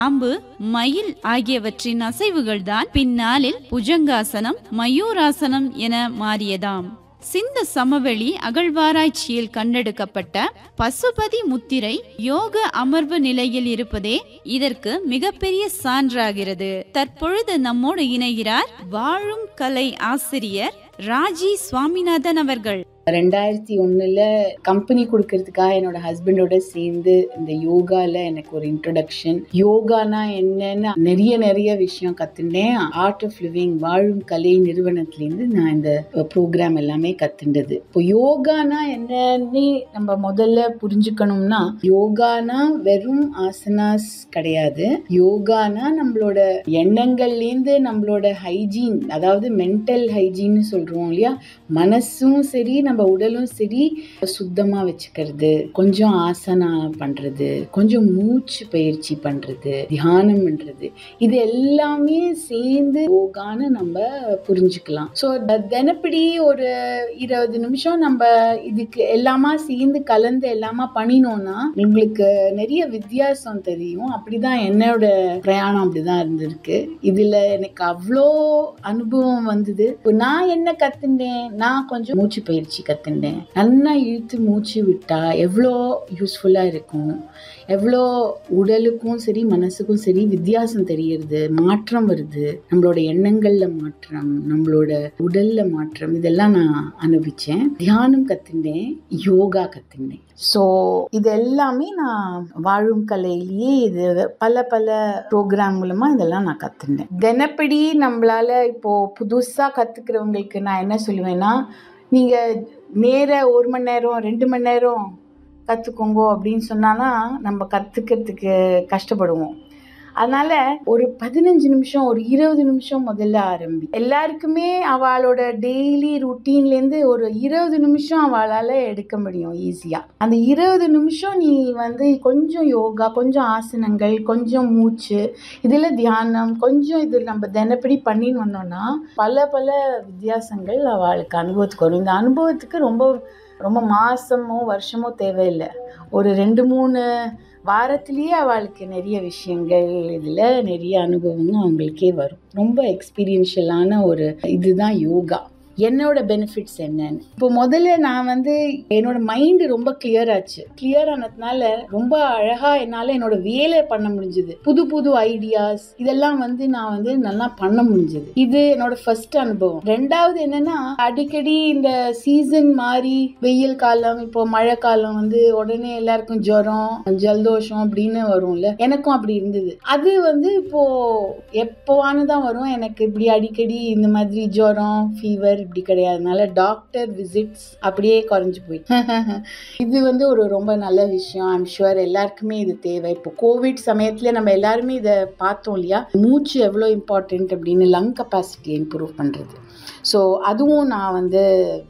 பாம்பு மயில் ஆகியவற்றின் அசைவுகள்தான் பின்னாளில் புஜங்காசனம் மயூராசனம் என மாறியதாம் சிந்த சமவெளி அகழ்வாராய்ச்சியில் கண்டெடுக்கப்பட்ட பசுபதி முத்திரை யோக அமர்வு நிலையில் இருப்பதே இதற்கு மிகப்பெரிய சான்றாகிறது தற்பொழுது நம்மோடு இணைகிறார் வாழும் கலை ஆசிரியர் ராஜி சுவாமிநாதன் அவர்கள் ரெண்டாயிரத்தி ஒன்றில் கம்பெனி கொடுக்கறதுக்காக என்னோட ஹஸ்பண்டோட சேர்ந்து இந்த யோகால எனக்கு ஒரு இன்ட்ரடக்ஷன் யோகானா என்னன்னு நிறைய நிறைய விஷயம் கற்றுண்டேன் ஆர்ட் ஆஃப் லிவிங் வாழும் கலை நிறுவனத்துலேருந்து நான் இந்த ப்ரோக்ராம் எல்லாமே கற்றுண்டது இப்போ யோகானா என்னன்னு நம்ம முதல்ல புரிஞ்சுக்கணும்னா யோகானா வெறும் ஆசனாஸ் கிடையாது யோகானா நம்மளோட எண்ணங்கள்லேருந்து நம்மளோட ஹைஜீன் அதாவது மென்டல் ஹைஜீன்னு சொல்கிறோம் இல்லையா மனசும் சரி நம்ம உடலும் சரி சுத்தமாக வச்சுக்கிறது கொஞ்சம் ஆசனா பண்ணுறது கொஞ்சம் மூச்சு பயிற்சி பண்ணுறது தியானம் பண்ணுறது இது எல்லாமே சேர்ந்து யோகான்னு நம்ம புரிஞ்சுக்கலாம் ஸோ தினப்படி ஒரு இருபது நிமிஷம் நம்ம இதுக்கு எல்லாமா சேர்ந்து கலந்து எல்லாமா பண்ணினோம்னா உங்களுக்கு நிறைய வித்தியாசம் தெரியும் அப்படிதான் என்னோட பிரயாணம் அப்படிதான் இருந்திருக்கு இதுல எனக்கு அவ்வளோ அனுபவம் வந்தது இப்போ நான் என்ன கத்துட்டேன் நான் கொஞ்சம் மூச்சு பயிற்சி கத்துட்டேன் நல்லா இழுத்து மூச்சு விட்டா எவ்வளோ யூஸ்ஃபுல்லா இருக்கும் எவ்வளோ உடலுக்கும் சரி மனசுக்கும் சரி வித்தியாசம் தெரியறது மாற்றம் வருது நம்மளோட எண்ணங்கள்ல மாற்றம் நம்மளோட உடல்ல மாற்றம் இதெல்லாம் நான் அனுபவிச்சேன் தியானம் கத்துட்டேன் யோகா கத்துட்டேன் ஸோ இது எல்லாமே நான் வாழும் கலையிலேயே இது பல பல ப்ரோக்ராம் மூலமா இதெல்லாம் நான் கத்துட்டேன் தினப்படி நம்மளால இப்போ புதுசா கத்துக்கிறவங்களுக்கு நான் என்ன சொல்லுவேன்னா நீங்க நேர ஒரு மணி நேரம் ரெண்டு மணி நேரம் கற்றுக்கோங்க அப்படின்னு சொன்னானா நம்ம கற்றுக்கிறதுக்கு கஷ்டப்படுவோம் அதனால ஒரு பதினஞ்சு நிமிஷம் ஒரு இருபது நிமிஷம் முதல்ல ஆரம்பி எல்லாருக்குமே அவளோட டெய்லி ருட்டீன்லேருந்து ஒரு இருபது நிமிஷம் அவளால் எடுக்க முடியும் ஈஸியாக அந்த இருபது நிமிஷம் நீ வந்து கொஞ்சம் யோகா கொஞ்சம் ஆசனங்கள் கொஞ்சம் மூச்சு இதில் தியானம் கொஞ்சம் இது நம்ம தினப்படி பண்ணின்னு வந்தோம்னா பல பல வித்தியாசங்கள் அவளுக்கு அனுபவத்துக்கு வரும் இந்த அனுபவத்துக்கு ரொம்ப ரொம்ப மாசமோ வருஷமோ தேவையில்லை ஒரு ரெண்டு மூணு வாரத்திலேயே அவளுக்கு நிறைய விஷயங்கள் இதில் நிறைய அனுபவங்கள் அவங்களுக்கே வரும் ரொம்ப எக்ஸ்பீரியன்ஷியலான ஒரு இதுதான் யோகா என்னோட பெனிஃபிட்ஸ் என்னன்னு இப்போ முதல்ல நான் வந்து என்னோட மைண்டு ரொம்ப கிளியர் ஆச்சு கிளியர் ஆனதுனால ரொம்ப அழகா என்னால் என்னோட வேலை பண்ண முடிஞ்சது புது புது ஐடியாஸ் இதெல்லாம் வந்து நான் வந்து நல்லா பண்ண முடிஞ்சது இது என்னோட ஃபர்ஸ்ட் அனுபவம் ரெண்டாவது என்னன்னா அடிக்கடி இந்த சீசன் மாறி வெயில் காலம் இப்போ மழை காலம் வந்து உடனே எல்லாருக்கும் ஜுரம் ஜலதோஷம் அப்படின்னு வரும்ல எனக்கும் அப்படி இருந்தது அது வந்து இப்போ எப்போவானு தான் வரும் எனக்கு இப்படி அடிக்கடி இந்த மாதிரி ஜுரம் ஃபீவர் இப்படி கிடையாதுனால டாக்டர் விசிட்ஸ் அப்படியே குறைஞ்சு போயிட்டு இது வந்து ஒரு ரொம்ப நல்ல விஷயம் ஐம் ஷுவர் எல்லாருக்குமே இது தேவை இப்போ கோவிட் சமயத்துல நம்ம எல்லாருமே இதை பார்த்தோம் இல்லையா மூச்சு எவ்வளோ இம்பார்ட்டன்ட் அப்படின்னு லங் கெப்பாசிட்டி இம்ப்ரூவ் பண்ணுறது ஸோ அதுவும் நான் வந்து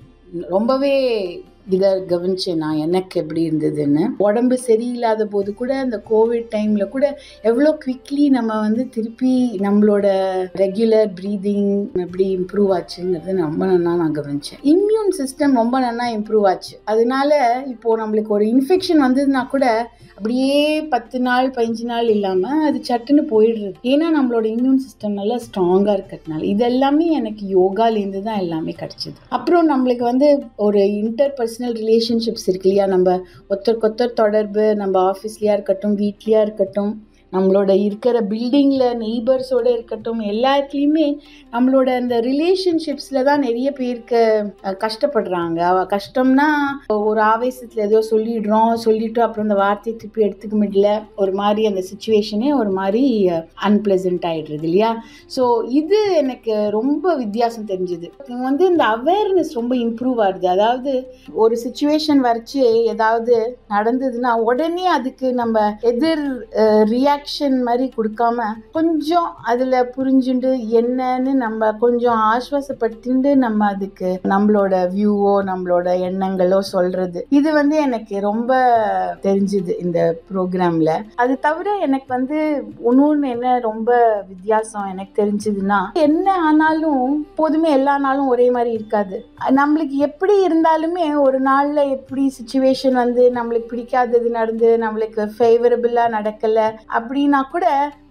ரொம்பவே இதை கவனிச்சேன் நான் எனக்கு எப்படி இருந்ததுன்னு உடம்பு சரியில்லாத போது கூட அந்த கோவிட் டைம்ல கூட எவ்வளோ குவிக்லி நம்ம வந்து திருப்பி நம்மளோட ரெகுலர் ப்ரீதிங் எப்படி இம்ப்ரூவ் ஆச்சுங்கிறது ரொம்ப நல்லா நான் கவனிச்சேன் இம்யூன் சிஸ்டம் ரொம்ப நல்லா இம்ப்ரூவ் ஆச்சு அதனால இப்போ நம்மளுக்கு ஒரு இன்ஃபெக்ஷன் வந்ததுன்னா கூட அப்படியே பத்து நாள் பதினஞ்சு நாள் இல்லாமல் அது சட்டுன்னு போயிடுறது ஏன்னா நம்மளோட இம்யூன் சிஸ்டம் நல்லா ஸ்ட்ராங்காக இருக்கிறதுனால இது எல்லாமே எனக்கு யோகாலேருந்து தான் எல்லாமே கிடச்சிது அப்புறம் நம்மளுக்கு வந்து ஒரு இன்டர் பர்சனல் ரிலேஷன்ஷிப்ஸ் இருக்கு இல்லையா நம்ம ஒருத்தருக்கு ஒருத்தர் தொடர்பு நம்ம ஆஃபீஸ்லையா இருக்கட்டும் வீட்லையா இருக்கட்டும் நம்மளோட இருக்கிற பில்டிங்கில் நெய்பர்ஸோட இருக்கட்டும் எல்லாத்துலேயுமே நம்மளோட அந்த ரிலேஷன்ஷிப்ஸில் தான் நிறைய பேருக்கு அஹ், கஷ்டப்படுறாங்க அவ கஷ்டம்னா ஒரு ஆவேசத்தில் ஏதோ சொல்லிடுறோம் சொல்லிட்டு அப்புறம் அந்த வார்த்தையை திருப்பி எடுத்துக்க முடியல ஒரு மாதிரி அந்த சுச்சுவேஷனே ஒரு மாதிரி அன்பிளசன்ட் ஆயிடுறது இல்லையா ஸோ இது எனக்கு ரொம்ப வித்தியாசம் தெரிஞ்சுது இங்க வந்து இந்த அவேர்னஸ் ரொம்ப இம்ப்ரூவ் ஆகுது அதாவது ஒரு சுச்சுவேஷன் வரைச்சு ஏதாவது நடந்ததுன்னா உடனே அதுக்கு நம்ம எதிர் ரியாக்ஷன் மாதிரி கொடுக்காம கொஞ்சம் அதில் புரிஞ்சுண்டு என்னன்னு நம்ம கொஞ்சம் ஆஸ்வாசப்படுத்திண்டு நம்ம அதுக்கு நம்மளோட வியூவோ நம்மளோட எண்ணங்களோ சொல்றது இது வந்து எனக்கு ரொம்ப தெரிஞ்சுது இந்த ப்ரோக்ராம்ல அது தவிர எனக்கு வந்து இன்னொன்று என்ன ரொம்ப வித்தியாசம் எனக்கு தெரிஞ்சதுன்னா என்ன ஆனாலும் போதுமே எல்லா நாளும் ஒரே மாதிரி இருக்காது நம்மளுக்கு எப்படி இருந்தாலுமே ஒரு நாள்ல எப்படி சுச்சுவேஷன் வந்து நம்மளுக்கு பிடிக்காதது நடந்து நம்மளுக்கு ஃபேவரபிளா நடக்கல அப்படி அப்படின்னா கூட